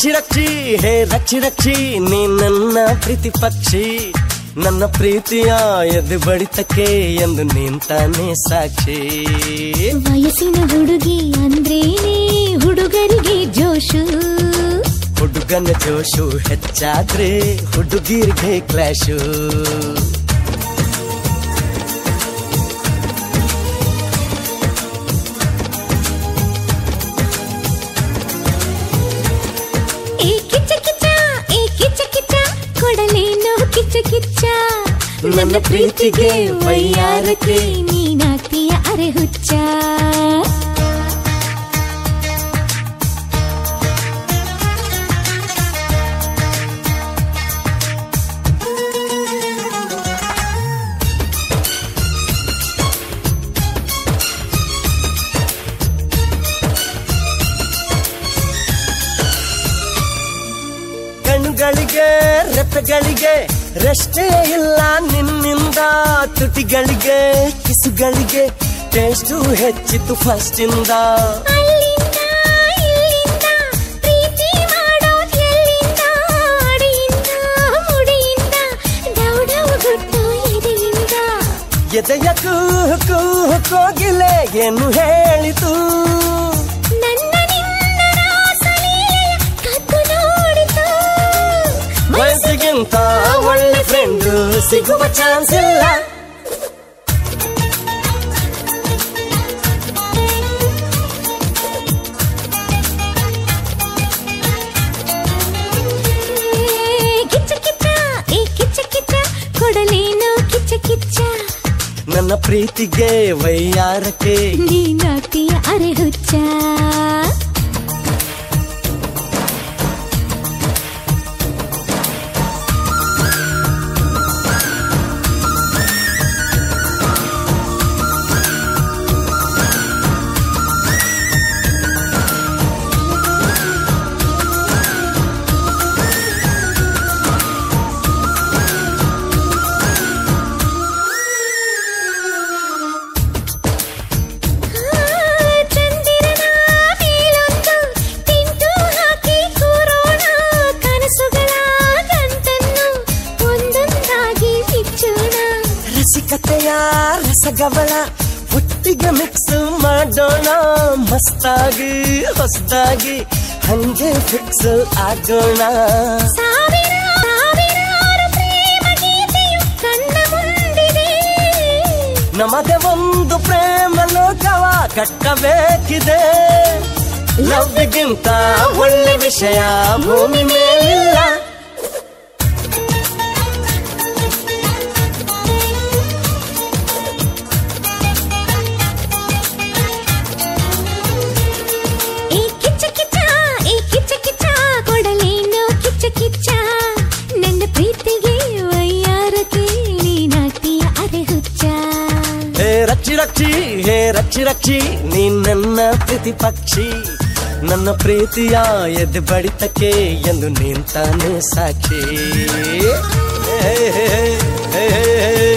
ರಕ್ಷಿ ರಕ್ಷಿ ಹೇ ರಕ್ಷಿ ರಕ್ಷಿ ನೀ ನನ್ನ ಪ್ರೀತಿ ಪಕ್ಷಿ ನನ್ನ ಪ್ರೀತಿಯ ಎದ್ದು ಬಡಿತಕ್ಕೆ ಎಂದು ನಿಂತಾನೆ ಸಾಕ್ಷಿ ವಯಸ್ಸಿನ ಹುಡುಗಿ ಅಂದ್ರೇನೆ ಹುಡುಗರಿಗೆ ಜೋಶು ಹುಡುಗನ ಜೋಶು ಹೆಚ್ಚಾದ್ರೆ ಹುಡುಗಿರ್ಗೆ ಕ್ಲಾಶು ಏ ಕಿಚ್ಚ ಕಿಚ್ಚ ಏ ಕಿಚ್ಚ ಕಿಚ್ಚ ಕೊಡಲೇನೋ ಕಿಚ್ಚ ಕಿಚ್ಚ ನನ್ನ ಪ್ರೀತಿಗೆ ವೈಯಾರಕ್ಕೆ ನೀನಾಗ್ತೀಯ ಅರೆ ಹುಚ್ಚ ಕಣ್ಣುಗಳಿಗೆ ರೆಪ್ಪೆಗಳಿಗೆ ರಷ್ಟೇ ಇಲ್ಲ ನಿನ್ನಿಂದ ತುಟಿಗಳಿಗೆ ಕಿಸುಗಳಿಗೆ ಟೇಸ್ಟು ಹೆಚ್ಚಿತು ಫಸ್ಟ್ ಇಂದ ಅಲ್ಲಿಂದ ಇಲ್ಲಿಂದ ಪ್ರೀತಿ ಮಾಡೋದ್ ಎಲ್ಲಿಂದ ಅಡಿಯಿಂದ ಮುಡಿಯಿಂದ ಡೌ ಡೌ ಗುಟ್ಟು ಎದೆಯಿಂದ ಎದೆಯ ಕೂಹು ಕೂಹು ಕೋಗಿಲೆ ಏನು ಹೇಳಿತು ನನ್ನ ನಿನ್ನ ರಾಸಲೀಲೆಯ ಕದ್ದು ನೋಡಿತು ವಯಸ್ಸಿಗಿಂತ ಒಳ್ಳೆ ಫ್ರೆಂಡ್ ಸಿಗುವ ಚಾನ್ಸ್ ಇಲ್ಲ ಏ, ಕಿಚ್ಚ ಕಿಚ್ಚ ಏ ಕಿಚ್ಚ ಕಿಚ್ಚ ಕೊಡಲೇನೋ ಕಿಚ್ಚ ಕಿಚ್ಚ ನನ್ನ ಪ್ರೀತಿಗೆ ವೈಯಾರಕ್ಕೆ ನೀನಾಗ್ತೀಯ ಅರೆ ಹುಚ್ಚ ಚಂದಿರನ ಮೇಲೊಂದು ತಿಂಟು ಹಾಕಿ ಕೂರೋಣ ಕನಸುಗಳ ಗಂಟನ್ನು ಒಂದೊಂದಾಗಿ ಬಿಚ್ಚೋಣ ರಸಿಕತೆಯ ರಸಗವಳ ಒಟ್ಟಿಗೆ ಮಿಕ್ಸ್ ಮಾಡೋಣ ಮಸ್ತಾಗಿ ಹೊಸದಾಗಿ ಹಂಗೆ ಫಿಕ್ಸ್ ಆಗೋಣ ಸಾವಿರ ಸಾವಿರಾರು ಪ್ರೇಮ ಗೀತೆಯು ಕಣ್ಣ ಮುಂದಿದೆ ನಮಗೆ ಒಂದು ಪ್ರೇಮ ಲೋಕವ ಕಟ್ಟಬೇಕಿದೆ ಲವ್ಗಿಂತ ಒಳ್ಳೆ ವಿಷಯ ಭೂಮಿ ಮೇಲಿಲ್ಲ ಈ ಕಿಚ್ಚ ಕಿಚ್ಚ ಈ ಕಿಚ್ಚ ಕಿಚ್ಚ ಕೊಡಲೇನೋ ಕಿಚ್ಚ ಕಿಚ್ಚ ನನ್ನ ಪ್ರೀತಿಗೆ ವಯ್ಯಾರಕ್ಕೆ ನೀನಾಗ್ತೀಯ ಅರೆ ಹುಚ್ಚ ಹೇ ರಕ್ಷಿ ರಕ್ಷಿ ಹೇ ರಕ್ಷಿ ರಕ್ಷಿ ನೀ ನನ್ನ ಪ್ರೀತಿ ಪಕ್ಷಿ ನನ್ನ ಪ್ರೀತಿಯ ಎದ್ದು ಬಡಿತಕ್ಕೆ ಎಂದು ನಿಂತಾನೆ ಸಾಕ್ಷಿ ಹೇ, ಹೇ, ಹೇ, ಹೇ, ಹೇ.